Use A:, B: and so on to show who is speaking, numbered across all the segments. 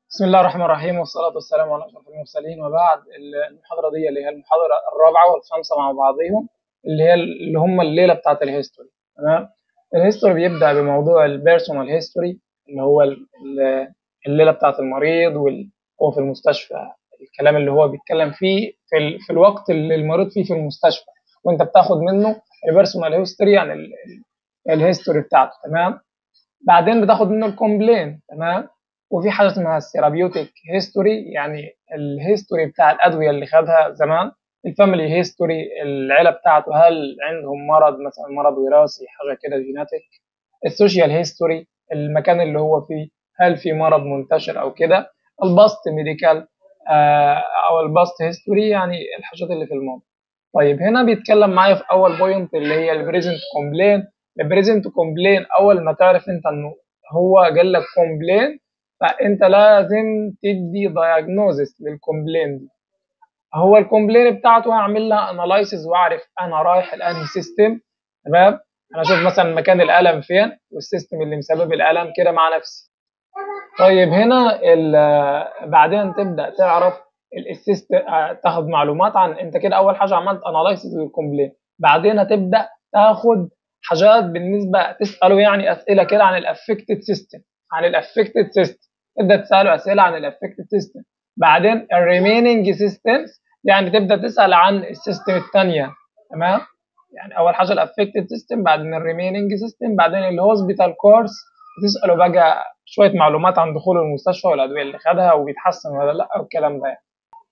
A: بسم الله الرحمن الرحيم والصلاة والسلام على أشرف المرسلين وبعد المحاضرة دي اللي هي المحاضرة الرابعة والخامسة مع بعضهم اللي هي اللي هم الليلة بتاعة الهيستوري تمام الهيستوري بيبدأ بموضوع البيرسونال هيستوري اللي هو الليلة بتاعة المريض وهو في المستشفى الكلام اللي هو بيتكلم فيه في, ال... في الوقت اللي المريض فيه في المستشفى وانت بتاخد منه البيرسونال هيستوري يعني ال... الهيستوري بتاعته تمام بعدين بتاخد منه الكومبلين تمام وفي حاجه اسمها الثيرابيوتيك هيستوري يعني الهيستوري بتاع الادويه اللي خدها زمان الفاميلي هيستوري العيله بتاعته هل عندهم مرض مثلا مرض وراثي حاجه كده جيناتيك السوشيال هيستوري المكان اللي هو فيه هل في مرض منتشر او كده الباست ميديكال آه او الباست هيستوري يعني الحاجات اللي في الماضي طيب هنا بيتكلم معايا في اول بوينت اللي هي البريزنت كومبلين البريزنت كومبلين اول ما تعرف انت انه هو قال لك كومبلين فانت لازم تدي دايجنوزس للكومبلين دي هو الكومبلين بتاعته هعمل لها اناليسيز واعرف انا رايح لانهي سيستم تمام انا اشوف مثلا مكان الالم فين والسيستم اللي مسبب الالم كده مع نفسي طيب هنا بعدين تبدا تعرف السيستم تاخد معلومات عن انت كده اول حاجه عملت اناليسيز للكومبلين بعدين هتبدا تاخد حاجات بالنسبه تساله يعني اسئله كده عن الافكتد سيستم عن الافكتد سيستم تبدا تساله اسئله عن الافكتد سيستم بعدين الريميننج سيستمز يعني تبدا تسال عن السيستم الثانيه تمام يعني اول حاجه الافكتد سيستم بعدين الريميننج سيستم بعدين الهوسبيتال كورس تساله بقى شويه معلومات عن دخول المستشفى والادويه اللي خدها وبيتحسن ولا لا والكلام ده يعني.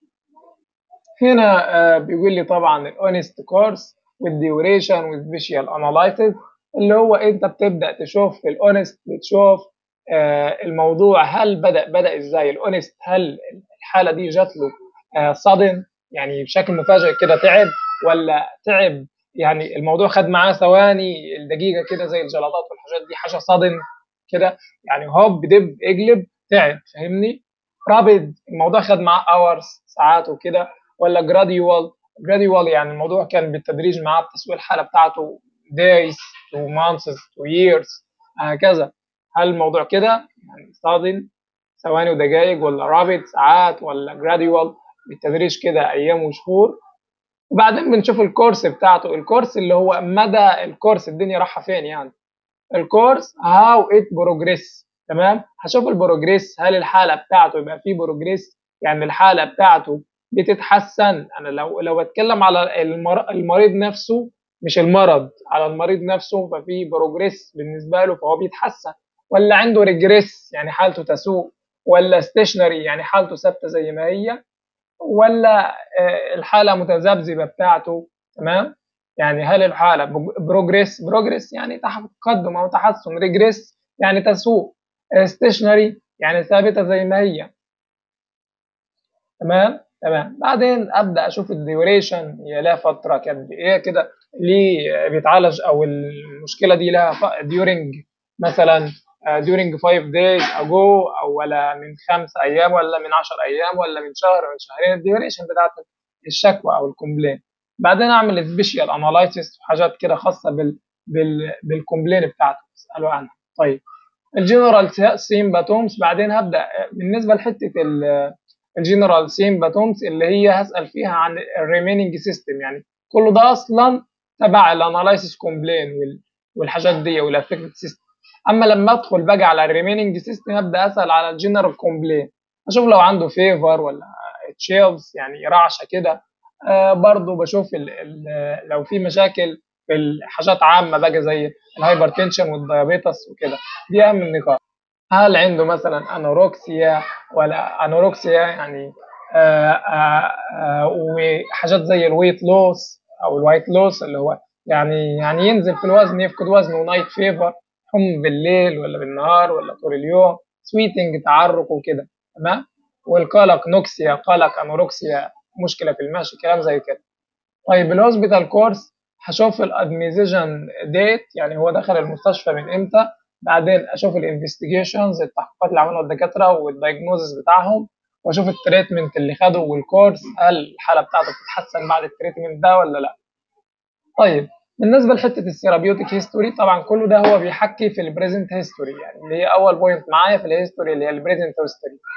A: هنا آه بيقول لي طبعا الاونست كورس والديوريشن والفيشيال اناليسيس اللي هو انت بتبدا تشوف في الاونست بتشوف آه الموضوع هل بدا بدا ازاي الاونست هل الحاله دي جات له آه صدم يعني بشكل مفاجئ كده تعب ولا تعب يعني الموضوع خد معاه ثواني الدقيقه كده زي الجلطات والحاجات دي حاجه صدم كده يعني هوب دب اقلب تعب فاهمني رابد الموضوع خد معاه اورز ساعات وكده ولا جراديوال جراديوال يعني الموضوع كان بالتدريج معاه بتسوية الحاله بتاعته days to months to years هكذا هل الموضوع كده يعني صادم ثواني ودقائق ولا رابط ساعات ولا جراديوال بالتدريج كده ايام وشهور وبعدين بنشوف الكورس بتاعته الكورس اللي هو مدى الكورس الدنيا رايحه فين يعني الكورس هاو ات بروجريس تمام هشوف البروجريس هل الحاله بتاعته يبقى فيه بروجريس يعني الحاله بتاعته بتتحسن انا لو لو بتكلم على المر... المريض نفسه مش المرض على المريض نفسه ففي بروجريس بالنسبه له فهو بيتحسن ولا عنده ريجريس يعني حالته تسوء ولا ستيشنري يعني حالته ثابته زي ما هي ولا الحاله متذبذبه بتاعته تمام يعني هل الحاله بروجريس بروجريس يعني تقدم او تحسن ريجريس يعني تسوء ستيشنري يعني ثابته زي ما هي تمام تمام بعدين ابدا اشوف الديوريشن هي لها فتره قد ايه كده ليه بيتعالج او المشكله دي لها ديورنج مثلا during 5 days ago او ولا من خمس ايام ولا من 10 ايام ولا من شهر من شهرين الديوريشن بتاعت الشكوى او الكومبلين بعدين اعمل سبيشال اناليسيس وحاجات كده خاصه بال بال بالكومبلين بتاعته اساله عنها طيب الجنرال سيمباتومز بعدين هبدا بالنسبه لحته الجنرال سيمباتومز اللي هي هسال فيها عن الريميننج سيستم يعني كل ده اصلا تبع الاناليسيس كومبلين والحاجات دي والافكتد سيستم اما لما ادخل بقى على الريميننج سيستم ابدا اسال على الجنرال كومبلين اشوف لو عنده فيفر ولا تشيلز يعني رعشه كده آه برضه بشوف ال ال لو في مشاكل في الحاجات عامه بقى زي الهايبرتنشن والديابيتس وكده دي اهم النقاط هل عنده مثلا انوروكسيا ولا انوروكسيا يعني آآ آآ وحاجات زي الويت لوس او الوايت لوس اللي هو يعني يعني ينزل في الوزن يفقد وزنه ونايت فيفر حم بالليل ولا بالنهار ولا طول اليوم سويتنج تعرق وكده تمام والقلق نوكسيا قلق انوروكسيا مشكله في المشي كلام زي كده طيب الهوسبيتال كورس هشوف الادميزيشن ديت يعني هو دخل المستشفى من امتى بعدين اشوف الانفستيجيشنز التحقيقات اللي عملوها الدكاتره والدايجنوزس بتاعهم واشوف التريتمنت اللي خده والكورس هل الحاله بتاعته بتتحسن بعد التريتمنت ده ولا لا طيب بالنسبه لحته الثيرابيوتيك هيستوري طبعا كله ده هو بيحكي في البريزنت هيستوري يعني اللي هي اول بوينت معايا في الهيستوري اللي هي البريزنت هيستوري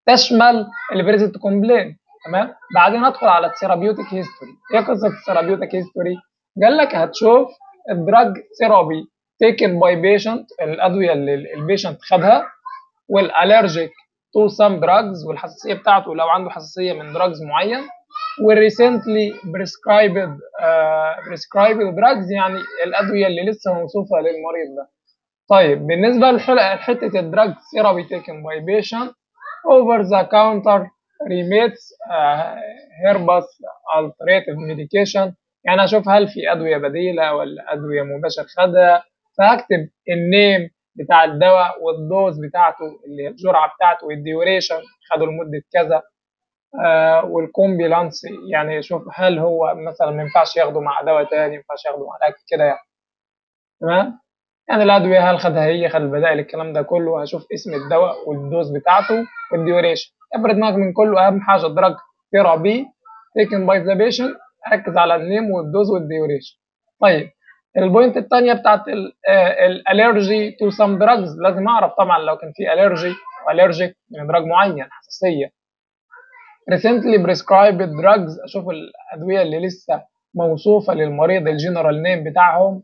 A: تشمل البريزنت كومبلين تمام بعدين ادخل على الثيرابيوتيك هيستوري ايه قصه الثيرابيوتيك هيستوري قال لك هتشوف الدراج ثيرابي تيكن باي بيشنت الادويه اللي البيشنت خدها والالرجيك تو سام دراجز والحساسيه بتاعته لو عنده حساسيه من دراجز معين والريسنتلي بريسكرايبد بريسكرايبد دراجز يعني الادويه اللي لسه موصوفه للمريض ده طيب بالنسبه لحته الدراج ثيرابي تيكن باي بيشنت اوفر ذا كاونتر ريميتس هيربس التريتيف ميديكيشن يعني اشوف هل في ادويه بديله ولا ادويه مباشر خدها فهكتب النيم بتاع الدواء والدوز بتاعته اللي هي الجرعه بتاعته والديوريشن خده لمده كذا آه والكومبيلانس يعني شوف هل هو مثلا ما ينفعش ياخده مع دواء تاني ما ينفعش ياخده مع الاكل كده يعني تمام يعني الادويه هل خدها هي خد البدائل الكلام ده كله هشوف اسم الدواء والدوز بتاعته والديوريشن ابرد دماغك من كله اهم حاجه الدراج ثيرابي تيكن باي ذا بيشنت ركز على النيم والدوز والديوريشن طيب البوينت الثانيه بتاعت الالرجي تو سام دراجز لازم اعرف طبعا لو كان في الرجي والرجيك من دراج معين حساسيه recently prescribed drugs اشوف الادويه اللي لسه موصوفه للمريض الجنرال نيم بتاعهم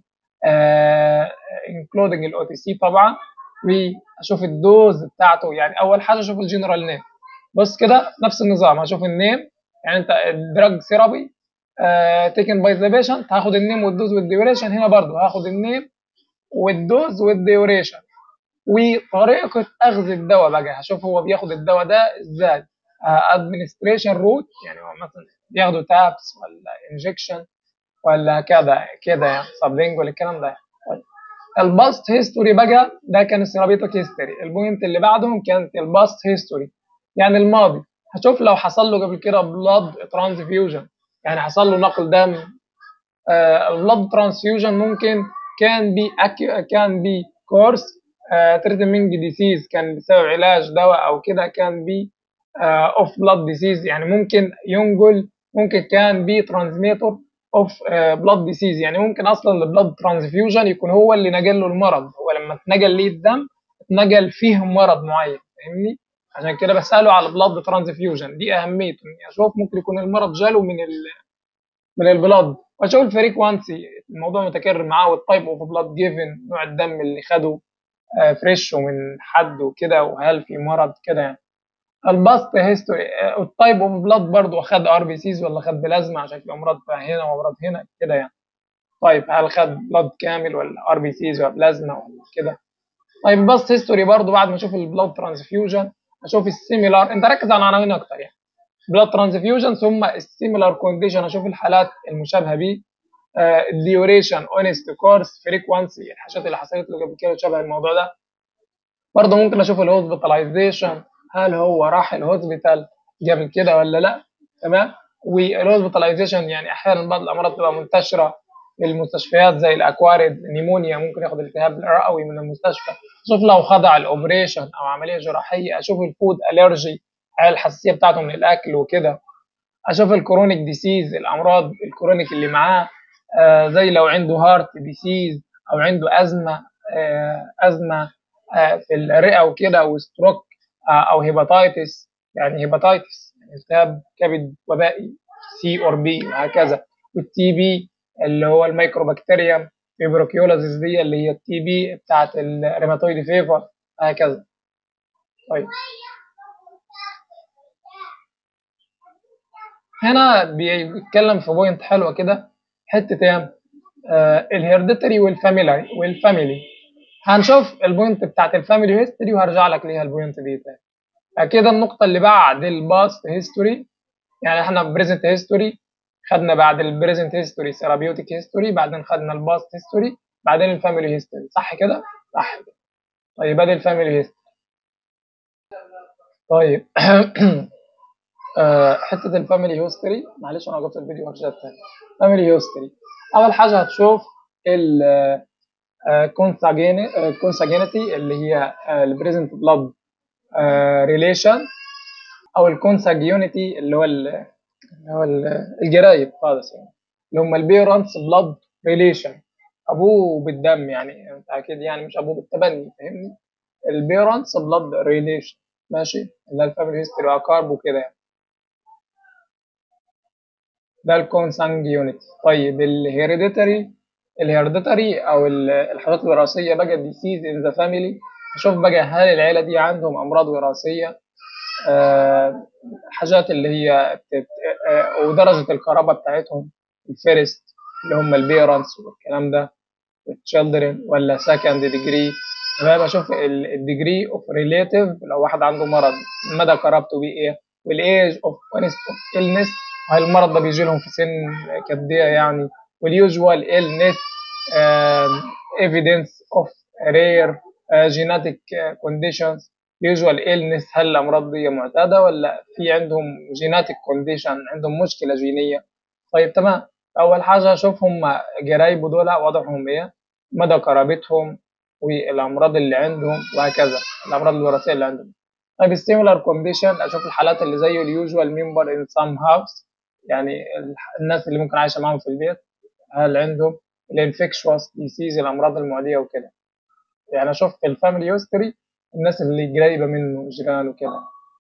A: انكلودنج الاو تي سي طبعا واشوف الدوز بتاعته يعني اول حاجه اشوف الجنرال نيم بص كده نفس النظام هشوف النيم يعني انت الدراج ثيرابي تيكن باي ذا بيشنت هاخد النيم والدوز والديوريشن هنا برضو هاخد النيم والدوز والديوريشن وطريقه اخذ الدواء بقى هشوف هو بياخد الدواء ده ازاي ادمنستريشن روت يعني هو مثلا بياخدوا تابس ولا انجكشن ولا كذا كده يعني سبلينج ولا الكلام ده طيب الباست هيستوري بقى ده كان السيرابيتك هيستوري البوينت اللي بعدهم كانت الباست هيستوري يعني الماضي هشوف لو حصل له قبل كده بلاد ترانسفيوجن يعني حصل له نقل دم البلاد ترانسفيوجن ممكن كان بي كان بي كورس تريتمنت ديسيز كان بسبب علاج دواء او كده كان بي اوف بلاد ديسيز يعني ممكن ينقل ممكن كان بي ترانسميتور اوف بلاد ديسيز يعني ممكن اصلا البلاد ترانسفيوجن يكون هو اللي نقل له المرض هو لما اتنقل ليه الدم اتنقل فيه مرض معين فاهمني عشان كده بساله على البلاد ترانسفيوجن دي اهميته اني اشوف ممكن يكون المرض جاله من ال من البلاد واشوف الفريكوانسي الموضوع متكرر معاه والتايب اوف بلاد جيفن نوع الدم اللي خده فريش ومن حد وكده وهل في مرض كده يعني الباست هيستوري التايب اوف بلاد برضه خد ار بي سيز ولا خد بلازما عشان في امراض هنا وامراض هنا كده يعني طيب هل خد بلاد كامل ولا ار بي سيز ولا بلازما ولا كده طيب الباست هيستوري برضه بعد ما اشوف البلاد ترانسفيوجن اشوف السيميلار انت ركز على العناوين اكتر يعني بلاد ترانسفيوجن ثم السيميلار كونديشن اشوف الحالات المشابهه بيه الديوريشن اونست كورس فريكوانسي الحاجات اللي حصلت له قبل كده شبه الموضوع ده برضه ممكن اشوف الهوسبيتاليزيشن هل هو راح الهوسبيتال قبل كده ولا لا تمام والهوسبيتاليزيشن يعني احيانا بعض الامراض تبقى منتشره في المستشفيات زي الاكواريد نيمونيا ممكن ياخد التهاب رئوي من المستشفى اشوف لو خضع الاوبريشن او عمليه جراحيه اشوف الفود الرجي الحساسيه بتاعته من الاكل وكده اشوف الكرونيك ديسيز الامراض الكرونيك اللي معاه آه زي لو عنده هارت ديسيز او عنده ازمه آه ازمه آه في الرئه وكده وستروك او هيباتايتس يعني هيباتايتس يعني التهاب كبد وبائي سي اور بي وهكذا والتي بي اللي هو الميكروبكتيريا فيبروكيولازيس دي اللي هي التي بي بتاعت الريماتويد فيفر هكذا طيب هنا بيتكلم في بوينت حلوه كده حته ايه آه الهيرديتري والفاميلي والفاميلي هنشوف البوينت بتاعت الفاميلي هيستوري وهرجع لك ليها البوينت دي تاني كده النقطة اللي بعد الباست هيستوري يعني احنا بريزنت هيستوري خدنا بعد البريزنت هيستوري ثيرابيوتيك هيستوري بعدين خدنا الباست هيستوري بعدين الفاميلي هيستوري صح كده؟ صح كده طيب ادي الفاميلي هيستوري طيب حتة الفاميلي هيستوري معلش انا وقفت الفيديو هرجع تاني فاميلي هيستوري اول حاجة هتشوف ال كونساجينيتي اللي هي البريزنت بلاد ريليشن او الكونساجيونيتي اللي هو اللي هو الجرايب خالص يعني اللي هم البيرنتس بلاد ريليشن ابوه بالدم يعني انت اكيد يعني مش ابوه بالتبني فاهمني البيرنتس بلاد ريليشن ماشي اللي هي الفاميلي هيستوري وأقارب وكده يعني ده الكونسانجيونيتي طيب الهيريديتري الهيريديتري او ال- الحاجات الوراثيه بقى الديسيز ان ذا فاميلي اشوف بقى هل العيله دي عندهم امراض وراثيه آه حاجات اللي هي بتت... آه ودرجه القرابه بتاعتهم الفيرست اللي هم البيرنتس والكلام ده والتشيلدرن ولا سكند ديجري تمام اشوف الديجري اوف ريليتيف لو واحد عنده مرض مدى قرابته بيه ايه والايج اوف اونست اوف illness وهل المرض ده بيجي لهم في سن قد ايه يعني واليوجوال illness um, evidence of rare uh, genetic uh, conditions usual illness هل الأمراض دي معتادة ولا في عندهم genetic condition عندهم مشكلة جينية طيب تمام أول حاجة أشوف هم قرايبه دول وضعهم إيه مدى قرابتهم والأمراض اللي عندهم وهكذا الأمراض الوراثية اللي عندهم طيب similar condition أشوف الحالات اللي زي اليوجوال member in some house يعني الناس اللي ممكن عايشة معاهم في البيت هل عندهم الانفكشوس ديسيز الامراض المعديه وكده يعني اشوف في الفاميلي هيستوري الناس اللي قريبه منه جيران وكده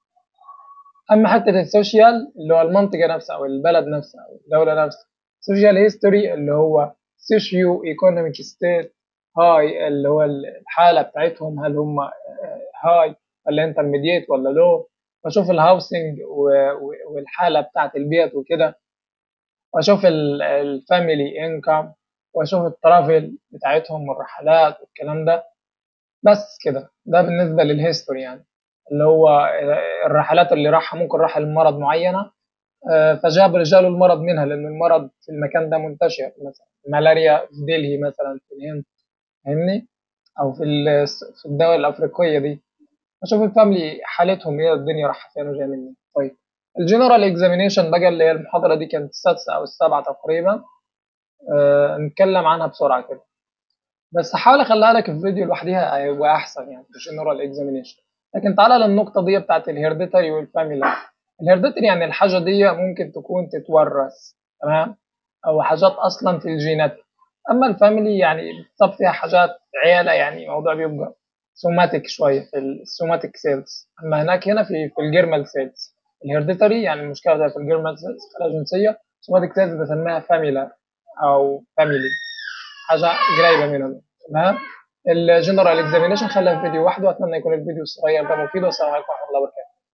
A: اما حته السوشيال اللي هو المنطقه نفسها او البلد نفسها او الدوله نفسها سوشيال هيستوري اللي هو سوشيو ايكونوميك ستيت هاي اللي هو الحاله بتاعتهم هل هم هاي ولا انترميديت ولا لو واشوف الهاوسنج والحاله بتاعت البيت وكده واشوف الفاميلي انكم واشوف الترافل بتاعتهم والرحلات والكلام ده بس كده ده بالنسبة للهيستوري يعني اللي هو الرحلات اللي راحها ممكن راح لمرض معينة فجاب رجاله المرض منها لأن المرض في المكان ده منتشر مثلا ملاريا في دلهي مثلا في الهند فاهمني أو في في الدول الأفريقية دي أشوف الفاميلي حالتهم إيه الدنيا رايحة فين وجاية منين طيب الجنرال اكزامينيشن بقى اللي هي المحاضرة دي كانت السادسة أو السابعة تقريبا أه نتكلم عنها بسرعة كده بس هحاول اخليها لك في فيديو لوحدها هيبقى احسن يعني في الجنرال اكزامينيشن لكن تعالى للنقطة دي بتاعت الهيرديتري والفاميلي الهيرديتري يعني الحاجة دي ممكن تكون تتورث تمام أو حاجات أصلا في الجينات أما الفاميلي يعني بتصاب فيها حاجات عيالة يعني موضوع بيبقى سوماتيك شوية في السوماتيك سيلز أما هناك هنا في في الجيرمال سيلز الهيرديتري يعني المشكلة ده في الجيرمال سيلز الخلايا الجنسية سوماتيك سيلز بسميها فاميلار أو فاميلي حاجة قريبة منهم تمام الجنرال اكزامينيشن خليها في فيديو واحد واتمنى يكون الفيديو الصغير ده مفيد والسلام عليكم ورحمه الله وبركاته